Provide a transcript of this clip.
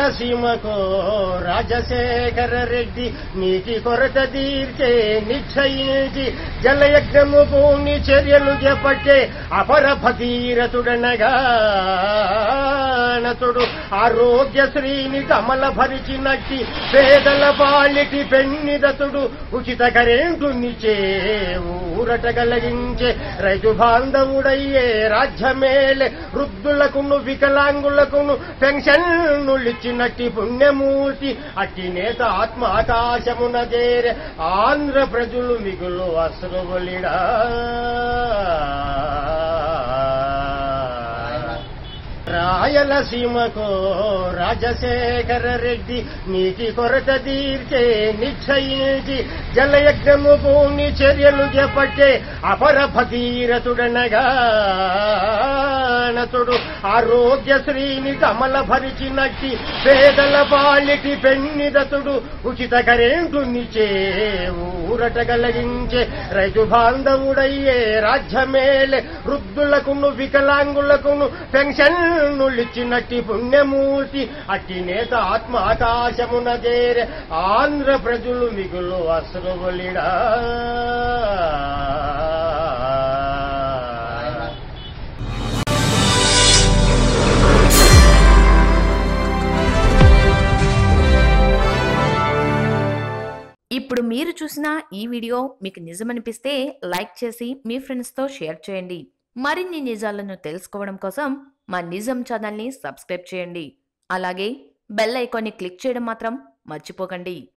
రాయలసీమకు రాజశేఖర రెడ్డి నీటి కొరత తీర్చే నిశ్చయించి జలయజ్ఞము భూమి చర్యలు చేపట్టే అపర భగీరథుడనగా నతుడు ఆరోగ్యశ్రీని కమల భరిచినట్టి పేదల బాలిటి పెన్నిదతుడు ఉచిత కరెంటునిచ్చే ఊరట కలిగించే రైతు బాంధవుడయ్యే రాజ్యమేలే వృద్ధులకును వికలాంగులకును పెన్షన్నులిచ్చినట్టి పుణ్యమూర్తి అట్టి నేత ఆత్మ ఆకాశమున చేరే ఆంధ్ర ప్రజలు మిగులు అసలుబలిడా రాయలసీమకు రాజశేఖర రెడ్డి నీటి కొరత తీర్చే నిశ్చయించి జలయజ్ఞము భూమి చర్యలు చేపట్టే అపర భగీరథుడనగా నతుడు ఆరోగ్యశ్రీని కమల భరిచినట్టి పేదల బాలిటి పెన్నిదతుడు ఉచిత కరెంటునిచ్చే ఊరట కలిగించే రైతు బాంధవుడయ్యే రాజ్యమేలే వృద్ధులకును వికలాంగులకును పెన్షన్నులిచ్చినట్టి పుణ్యమూర్తి అట్టి నేత ఆత్మ ఆకాశమున చేరే ఆంధ్ర ప్రజలు మిగులు అసలుబలిడా ఇప్పుడు మీరు చూసిన ఈ వీడియో మీకు నిజమనిపిస్తే లైక్ చేసి మీ ఫ్రెండ్స్తో షేర్ చేయండి మరిన్ని నిజాలను తెలుసుకోవడం కోసం మా నిజం ఛానల్ని సబ్స్క్రైబ్ చేయండి అలాగే బెల్ ఐకాన్ని క్లిక్ చేయడం మాత్రం మర్చిపోకండి